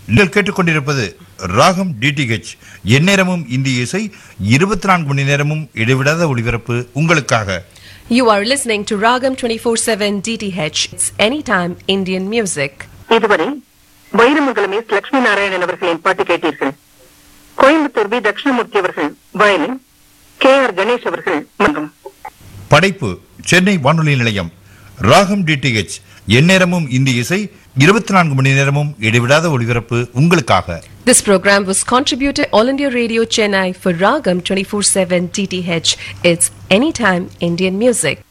நீங்கள் கேட்டுக்கொண்டிருப்பது ராகம் டிடிஹெச் எந்நேரமும் இந்திய இசை இருபத்தி நான்கு மணி நேரமும் இடைவிடாத ஒளிபரப்பு உங்களுக்காக You are listening to Ragam 24/7 DTH. It's anytime Indian music. இதுவரை வைரமங்கலம் எஸ் லட்சுமி நாராயணன் அவர்களின் பாட்டு கேட்டீர்கள் கோயம்புத்தூர் வி தட்சிணமூர்த்தி அவர்கள் வயலின் கே ஆர் கணேஷ் அவர்கள் மற்றும் படைப்பு சென்னை வானொலி நிலையம் ராகம் டிடிஹெச் எந்நேரமும் இந்திய இசை இருபத்தி நான்கு மணி நேரமும் இடைவிடாத ஒளிபரப்பு உங்களுக்காக This program was contributed All India Radio Chennai for Ragam 24/7 DTH. It's anytime Indian music.